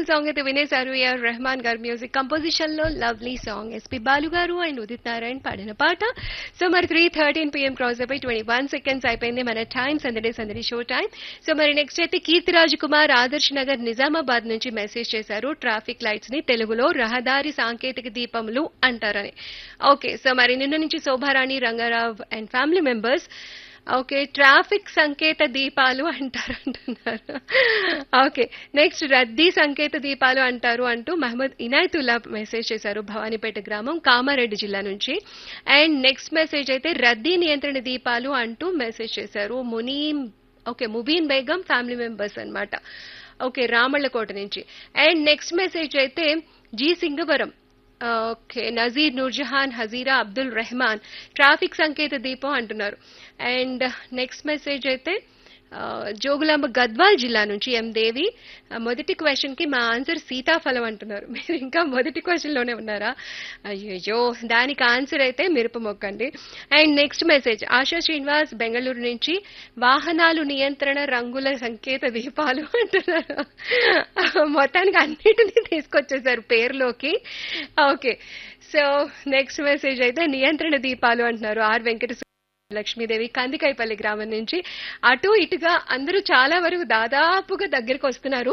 beautiful song అయితే వినేశారు AR Rahman గారి music composition లో లవ్లీ సాంగ్ ఎస్పి బాలు గారు అండ్ ఉదిత్ నారాయణ్ పాడిన పాట సో మరి త్రీ థర్టీన్ పిఎం క్రాస్ అయిపోయి ట్వంటీ వన్ సెకండ్స్ అయిపోయింది మన time Sandadi Sandadi show time so మరి నెక్స్ట్ అయితే కీర్తిరాజ్ కుమార్ ఆదర్శ్ నగర్ నిజామాబాద్ నుంచి మెసేజ్ చేశారు ట్రాఫిక్ లైట్స్ ని తెలుగులో రహదారి సాంకేతిక దీపములు అంటారని ఓకే సో మరి నిన్న నుంచి Shobharani Rangarao and family members okay traffic సంకేత దీపాలు అంటారు అంటున్నారు ఓకే నెక్స్ట్ రద్దీ సంకేత దీపాలు అంటారు అంటూ మహమ్మద్ ఇనాయతుల్లా మెసేజ్ చేశారు భవానీపేట గ్రామం కామారెడ్డి జిల్లా నుంచి అండ్ నెక్స్ట్ మెసేజ్ అయితే రద్దీ నియంత్రణ దీపాలు అంటూ మెసేజ్ చేశారు Muneem okay Mubeen Begum family members అన్నమాట ఓకే రామళ్ళకోట నుంచి అండ్ నెక్స్ట్ మెసేజ్ అయితే G Singavaram okay Nazeer Noorjahan Hajira Abdul Rahman traffic సంకేత దీపం అంటున్నారు అండ్ నెక్స్ట్ మెసేజ్ అయితే ఆ, జోగులాంబ గద్వాల్ జిల్లా నుంచి ఎం దేవి ఆ, మొదటి క్వశ్చన్ కి మా ఆన్సర్ సీతాఫలం అంటున్నారు మీరు ఇంకా మొదటి క్వశ్చన్ లోనే ఉన్నారా అయ్యో దానికి ఆన్సర్ అయితే మిరప మొక్కండి and next message Asha Srinivas Bengaluru నుంచి వాహనాలు నియంత్రణ రంగుల సంకేత దీపాలు అంటున్నారు మొత్తానికి అన్నిటినీ తీసుకొచ్చేసారు పేరులోకి ఓకే సో నెక్స్ట్ మెసేజ్ అయితే నియంత్రణ దీపాలు అంటున్నారు ఆర్ వెంకట లక్ష్మీదేవి కందికైపల్లి గ్రామం నుంచి అటు ఇటుగా అందరూ చాలా వరకు దాదాపుగా దగ్గరికి వస్తున్నారు